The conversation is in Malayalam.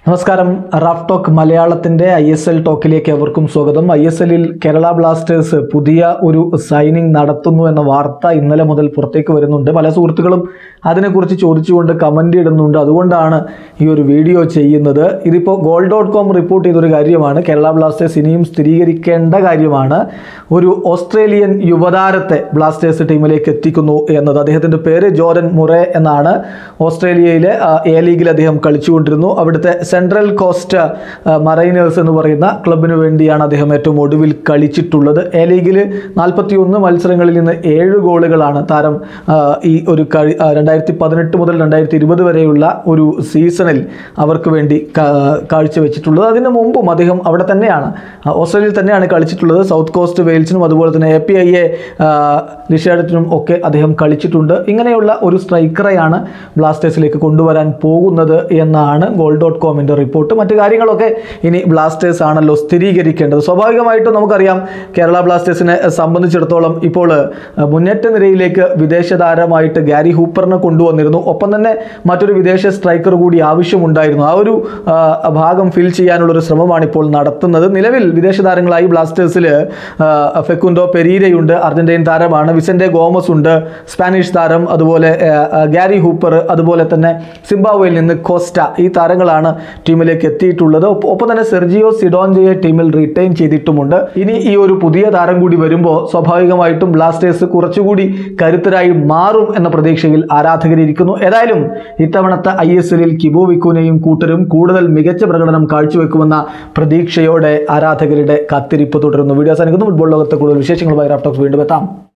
നമസ്കാരം റാഫ് ടോക്ക് മലയാളത്തിന്റെ ഐ എസ് എൽ ടോക്കിലേക്ക് എവർക്കും സ്വാഗതം ഐ എസ് എല്ലിൽ കേരള ബ്ലാസ്റ്റേഴ്സ് പുതിയ ഒരു സൈനിങ് നടത്തുന്നു എന്ന വാർത്ത ഇന്നലെ മുതൽ പുറത്തേക്ക് വരുന്നുണ്ട് പല സുഹൃത്തുക്കളും അതിനെക്കുറിച്ച് ചോദിച്ചുകൊണ്ട് കമന്റ് ഇടുന്നുണ്ട് അതുകൊണ്ടാണ് ഈ ഒരു വീഡിയോ ചെയ്യുന്നത് ഇതിപ്പോൾ ഗോൾ ഡോട്ട് കോം റിപ്പോർട്ട് ചെയ്തൊരു കാര്യമാണ് കേരള ബ്ലാസ്റ്റേഴ്സ് ഇനിയും സ്ഥിരീകരിക്കേണ്ട കാര്യമാണ് ഒരു ഓസ്ട്രേലിയൻ യുവതാരത്തെ ബ്ലാസ്റ്റേഴ്സ് ടീമിലേക്ക് എത്തിക്കുന്നു എന്നത് അദ്ദേഹത്തിൻ്റെ പേര് ജോരൻ മുറെ എന്നാണ് ഓസ്ട്രേലിയയിലെ ആ, എ ലീഗിൽ അദ്ദേഹം കളിച്ചുകൊണ്ടിരുന്നു അവിടുത്തെ സെൻട്രൽ കോസ്റ്റ് ആ, മറൈനേഴ്സ് എന്ന് പറയുന്ന ക്ലബിന് വേണ്ടിയാണ് അദ്ദേഹം ഏറ്റവും ഒടുവിൽ കളിച്ചിട്ടുള്ളത് എ ലീഗിൽ നാൽപ്പത്തി ഒന്ന് മത്സരങ്ങളിൽ നിന്ന് ഏഴ് ഗോളുകളാണ് താരം ആ, ഈ ഒരു കളി രണ്ടായിരത്തി പതിനെട്ട് മുതൽ രണ്ടായിരത്തി ഇരുപത് വരെയുള്ള ഒരു സീസണിൽ അവർക്ക് വേണ്ടി കാ- കാഴ്ചവെച്ചിട്ടുള്ളത് അതിന് മുമ്പും അദ്ദേഹം അവിടെ തന്നെയാണ് ആ, ഓസ്ട്രേലിയയിൽ തന്നെയാണ് കളിച്ചിട്ടുള്ളത് സൗത്ത് കോസ്റ്റ് വെയിൽസിനും അതുപോലെ തന്നെ എ പി ഐ എ ലിഷാഡറ്റിനും ഒക്കെ അദ്ദേഹം കളിച്ചിട്ടുണ്ട് ഇങ്ങനെയുള്ള ഒരു സ്ട്രൈക്കറെയാണ് ബ്ലാസ്റ്റേഴ്സിലേക്ക് കൊണ്ടുവരാൻ പോകുന്നത് എന്നാണ് ഗോൾ ഡോട്ട് കോമിൻ്റെ റിപ്പോർട്ട് മറ്റു കാര്യങ്ങളൊക്കെ ഇനി ബ്ലാസ്റ്റേഴ്സ് ആണല്ലോ സ്ഥിരീകരിക്കേണ്ടത് സ്വാഭാവികമായിട്ടും നമുക്കറിയാം കേരള ബ്ലാസ്റ്റേഴ്സിനെ സംബന്ധിച്ചിടത്തോളം ഇപ്പോൾ അഹ്, മുന്നേറ്റ നിരയിലേക്ക് വിദേശ താരമായിട്ട് ഗാരി ഹൂപ്പറിനെ കൊണ്ടുവന്നിരുന്നു ഒപ്പം തന്നെ മറ്റൊരു വിദേശ സ്ട്രൈക്കർ കൂടി ആവശ്യമുണ്ടായിരുന്നു ആ ഒരു ആ, ഭാഗം ഫിൽ ചെയ്യാനുള്ള ഒരു ശ്രമമാണ് ഇപ്പോൾ നടത്തുന്നത് നിലവിൽ വിദേശ താരങ്ങളായി ബ്ലാസ്റ്റേഴ്സിൽ ഫെക്കുൻഡോ പെരീരയുണ്ട് അർജന്റീൻ താരമാണ് വിസന്റെ ഗോമസ് ഉണ്ട് സ്പാനിഷ് താരം അതുപോലെ ആ, ആ, ഗാരി ഹൂപ്പർ അതുപോലെ തന്നെ സിംബാബ്വേയിൽ നിന്ന് കോസ്റ്റ ഈ താരങ്ങളാണ് ടീമിലേക്ക് എത്തിയിട്ടുള്ളത് ഒപ്പ- ഒപ്പം തന്നെ സെർജിയോ സിഡോൻജയെ ടീമിൽ റിട്ടൈൻ ചെയ്തിട്ടുമുണ്ട് ഇനി ഈ ഒരു പുതിയ താരം കൂടി വരുമ്പോൾ സ്വാഭാവികമായിട്ടും ബ്ലാസ്റ്റേഴ്സ് കുറച്ചുകൂടി കരുത്തരായി മാറും എന്ന പ്രതീക്ഷയിൽ ആരാധകരിരിക്കുന്നു ഏതായാലും ഇത്തവണത്തെ ഐ എസ് എല്ലിൽ കിബോ വിക്കുനെയും കൂട്ടരും കൂടുതൽ മികച്ച പ്രകടനം കാഴ്ചവെക്കുമെന്ന പ്രതീക്ഷയോടെ ആരാധകരുടെ കാത്തിരിപ്പ് തുടരുന്നു വീഡിയോ അവസാനിക്കുന്നു ഫുട്ബോൾ ലോകത്തെ കൂടുതൽ വിശേഷങ്ങളുമായി റാപ്റ്റോക്സ് വീണ്ടും എത്താം